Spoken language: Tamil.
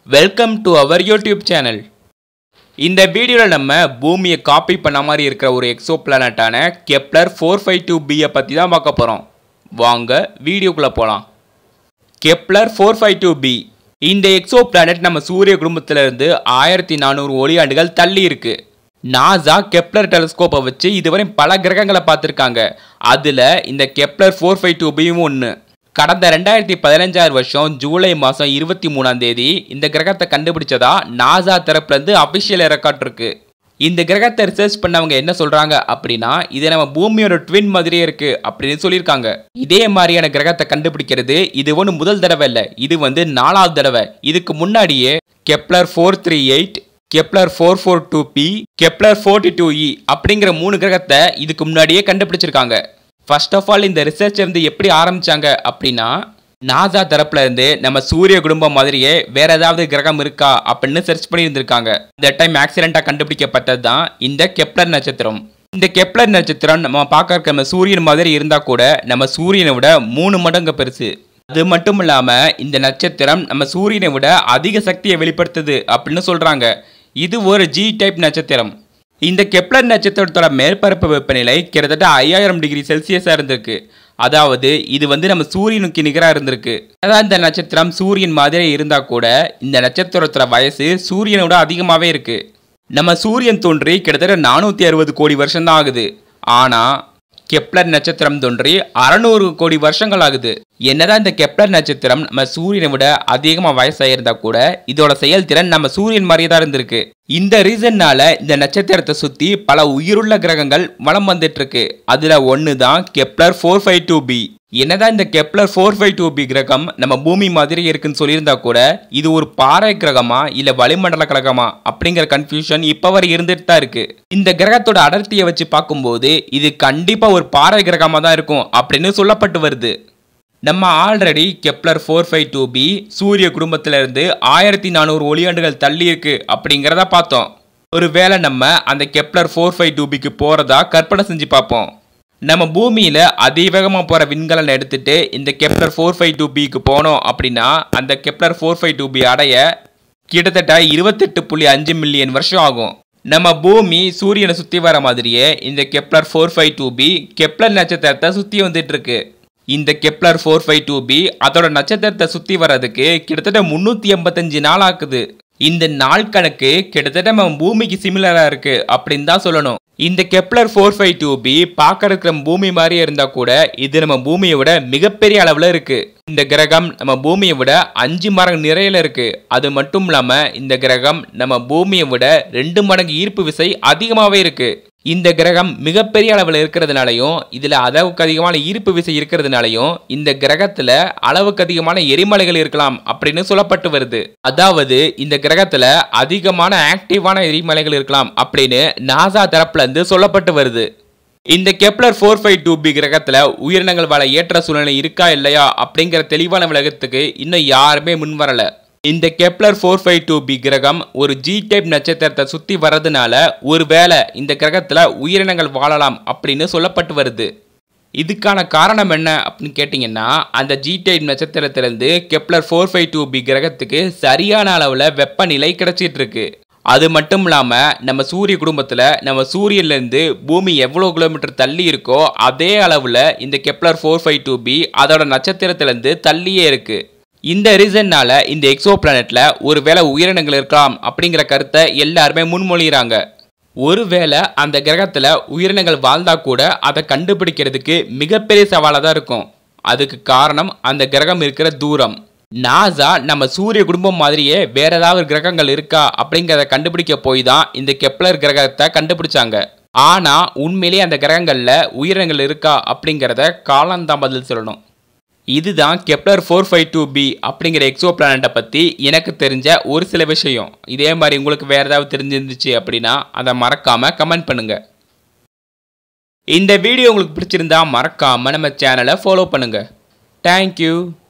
welcome to our YouTube channel இந்த வீடியோவில் நம்ம பூமியை காப்பி பண்ண மாதிரி இருக்கிற ஒரு எக்ஸோ பிளானட்டான கெப்லர் ஃபோர் ஃபைவ் டூ பியை பற்றி தான் பார்க்க போகிறோம் வாங்க வீடியோக்குள்ளே போகலாம் Kepler four five two B இந்த எக்ஸோ பிளானட் நம்ம சூரிய குடும்பத்திலிருந்து ஆயிரத்தி நானூறு ஒளியாண்டுகள் தள்ளி இருக்கு நாசா கெப்லர் டெலஸ்கோப்பை வச்சு இதுவரை பல கிரகங்களை பார்த்துருக்காங்க அதில் இந்த கெப்லர் ஃபோர் ஃபைவ் டூ பியும் ஒன்று கடந்த ரெண்டாயிரத்தி பதினஞ்சாறு வருஷம் ஜூலை மாதம் இருபத்தி மூணாம் தேதி இந்த கிரகத்தை கண்டுபிடிச்சதா நாசா தரப்புலேருந்து அஃபிஷியல் ரெக்கார்ட் இருக்கு இந்த கிரகத்தை ரிசர்ச் பண்ணவங்க என்ன சொல்றாங்க அப்படின்னா இது நம்ம பூமியோட ட்வின் மாதிரியே இருக்கு அப்படின்னு சொல்லியிருக்காங்க இதே மாதிரியான கிரகத்தை கண்டுபிடிக்கிறது இது ஒன்று முதல் தடவை இல்லை இது வந்து நாலாவது தடவை இதுக்கு முன்னாடியே Kepler four three eight Kepler four four two B Kepler forty two E அப்படிங்கிற மூணு கிரகத்தை இதுக்கு முன்னாடியே கண்டுபிடிச்சிருக்காங்க ஃபர்ஸ்ட் ஆஃப் ஆல் இந்த ரிசர்ச் வந்து எப்படி ஆரம்பிச்சாங்க அப்படின்னா நாசா தரப்புல இருந்து நம்ம சூரிய குடும்பம் மாதிரியே வேற ஏதாவது கிரகம் இருக்கா அப்படின்னு சர்ச் பண்ணி இருந்திருக்காங்க இந்த டைம் ஆக்சிடென்ட்டா கண்டுபிடிக்கப்பட்டது தான் இந்த கெப்லர் நட்சத்திரம் இந்த கெப்லர் நட்சத்திரம் நம்ம பார்க்க நம்ம சூரியன் மாதிரி இருந்தா கூட நம்ம சூரியனை விட மூணு மடங்கு பெருசு அது மட்டும் இல்லாம இந்த நட்சத்திரம் நம்ம சூரியனை விட அதிக சக்தியை வெளிப்படுத்துது அப்படின்னு சொல்றாங்க இது ஒரு ஜி டைப் நட்சத்திரம் இந்த கெப்லர் நட்சத்திரத்தோட மேற்பரப்பு வெப்பநிலை கிட்டத்தட்ட ஐயாயிரம் டிகிரி செல்சியஸாக இருந்திருக்கு அதாவது இது வந்து நம்ம சூரியனுக்கு நிகராக இருந்திருக்கு அதான் இந்த நட்சத்திரம் சூரியன் மாதிரி இருந்தால் கூட இந்த நட்சத்திரத்தோட வயசு சூரியனோட அதிகமாகவே இருக்கு நம்ம சூரியன் தோன்றி கிட்டத்தட்ட நானூற்றி அறுபது கோடி வருஷம்தான் ஆகுது ஆனால் கெப்லர் நட்சத்திரம் தோன்றி அறநூறு கோடி வருஷங்கள் ஆகுது என்னதான் இந்த கெப்லர் நட்சத்திரம் நம்ம சூரியனை விட அதிகமாக வயசாயிருந்தா கூட இதோட செயல்திறன் நம்ம சூரியன் மாதிரியே தான் இருந்திருக்கு இந்த ரீசன்னால இந்த நட்சத்திரத்தை சுற்றி பல உயிருள்ள கிரகங்கள் வலம் வந்துட்டு இருக்கு அதில் ஒன்று தான் Kepler four five two B என்னதான் இந்த Kepler four five two B கிரகம் நம்ம பூமி மாதிரி இருக்குன்னு சொல்லியிருந்தா கூட இது ஒரு பாறை கிரகமா இல்ல வளிமண்டல கிரகமா அப்படிங்கிற கன்ஃபியூஷன் இப்ப வரை இருந்துட்டு தான் இருக்கு இந்த கிரகத்தோட அடர்த்தியை வச்சு பார்க்கும்போது இது கண்டிப்பா ஒரு பாறை கிரகமா தான் இருக்கும் அப்படின்னு சொல்லப்பட்டு வருது நம்ம already Kepler four five two B சூரிய குடும்பத்திலிருந்து ஆயிரத்தி நானூறு ஒளியாண்டுகள் தள்ளி இருக்கு அப்படிங்கிறத பார்த்தோம் ஒருவேளை நம்ம அந்த கெப்லர் ஃபோர் ஃபைவ் டூ பிக்கு போகிறதா கற்பனை செஞ்சு பார்ப்போம் நம்ம பூமியில் அதிவேகமாக போகிற விண்கலனை எடுத்துட்டு இந்த கெப்லர் ஃபோர் ஃபைவ் டூ பிக்கு போனோம் அப்படின்னா அந்த Kepler four five two B அடைய கிட்டத்தட்ட இருபத்தெட்டு புள்ளி அஞ்சு மில்லியன் வருஷம் ஆகும் நம்ம பூமி சூரியனை சுற்றி வர மாதிரியே இந்த Kepler four five two B Kepler நட்சத்திரத்தை சுற்றி வந்துட்டு இருக்கு இந்த Kepler four five two B அதோட நட்சத்திரத்தை சுற்றி வர்றதுக்கு கிட்டத்தட்ட முந்நூற்றி எண்பத்தஞ்சு நாள் ஆக்குது இந்த நாள் கணக்கு கிட்டத்தட்ட நம்ம பூமிக்கு சிமிலராக இருக்கு அப்படின்னு தான் சொல்லணும் இந்த Kepler four five two B பார்க்கறதுக்கு நம்ம பூமி மாதிரியே இருந்தால் கூட இது நம்ம பூமியை விட மிகப்பெரிய அளவில் இருக்கு இந்த கிரகம் நம்ம பூமியை விட அஞ்சு மடங்கு நிறையில இருக்கு அது மட்டும் இல்லாமல் இந்த கிரகம் நம்ம பூமியை விட ரெண்டு மடங்கு ஈர்ப்பு விசை அதிகமாகவே இருக்கு இந்த கிரகம் மிகப்பெரிய அளவில் இருக்கிறதுனாலையும் இதில் அளவுக்கு அதிகமான ஈர்ப்பு விசை இருக்கிறதுனாலையும் இந்த கிரகத்தில் அளவுக்கு அதிகமான எரிமலைகள் இருக்கலாம் அப்படின்னு சொல்லப்பட்டு வருது அதாவது இந்த கிரகத்தில் அதிகமான ஆக்டிவான எரிமலைகள் இருக்கலாம் அப்படின்னு நாசா தரப்புல இருந்து சொல்லப்பட்டு வருது இந்த Kepler four five two B கிரகத்தில் உயிரினங்கள் வாழ ஏற்ற சூழ்நிலை இருக்கா இல்லையா அப்படிங்கிற தெளிவான விலகத்துக்கு இன்னும் யாருமே முன் வரல இந்த Kepler four five two B கிரகம் ஒரு ஜி டைப் நட்சத்திரத்தை சுற்றி வர்றதுனால ஒருவேளை இந்த கிரகத்தில் உயிரினங்கள் வாழலாம் அப்படின்னு சொல்லப்பட்டு வருது இதுக்கான காரணம் என்ன அப்படின்னு கேட்டிங்கன்னா அந்த ஜி டைப் நட்சத்திரத்திலிருந்து Kepler four five two B கிரகத்துக்கு சரியான அளவில் வெப்பநிலை கிடைச்சிட்டு இருக்கு அது மட்டும் இல்லாமல் நம்ம சூரிய குடும்பத்தில் நம்ம சூரியன்லேருந்து பூமி எவ்வளோ கிலோமீட்டர் தள்ளி இருக்கோ அதே அளவில் இந்த Kepler four five two B அதோட நட்சத்திரத்திலேருந்து தள்ளியே இருக்குது இந்த ரீசன்னால இந்த எக்ஸோ பிளானட்ல ஒருவேளை உயிரினங்கள் இருக்கலாம் அப்படிங்கிற கருத்தை எல்லாருமே முன்மொழிகிறாங்க ஒருவேளை அந்த கிரகத்தில் உயிரினங்கள் வாழ்ந்தா கூட அதை கண்டுபிடிக்கிறதுக்கு மிகப்பெரிய சவாலாக தான் இருக்கும் அதுக்கு காரணம் அந்த கிரகம் இருக்கிற தூரம் நாசா நம்ம சூரிய குடும்பம் மாதிரியே வேற ஏதாவது கிரகங்கள் இருக்கா அப்படிங்கிறத கண்டுபிடிக்க போய் தான் இந்த கெப்லர் கிரகத்தை கண்டுபிடிச்சாங்க ஆனா உண்மையிலேயே அந்த கிரகங்கள்ல உயிரினங்கள் இருக்கா அப்படிங்கிறத காலந்தான் பதில் சொல்லணும் இதுதான் Kepler four five two B அப்படிங்கிற எக்ஸோ பிளானட்டை பற்றி எனக்கு தெரிஞ்ச ஒரு சில விஷயம் இதே மாதிரி உங்களுக்கு வேறு ஏதாவது தெரிஞ்சிருந்துச்சு அப்படின்னா அதை மறக்காமல் கமெண்ட் பண்ணுங்கள் இந்த வீடியோ உங்களுக்கு பிடிச்சிருந்தா மறக்காமல் நம்ம சேனலை ஃபாலோ பண்ணுங்கள் தேங்க்யூ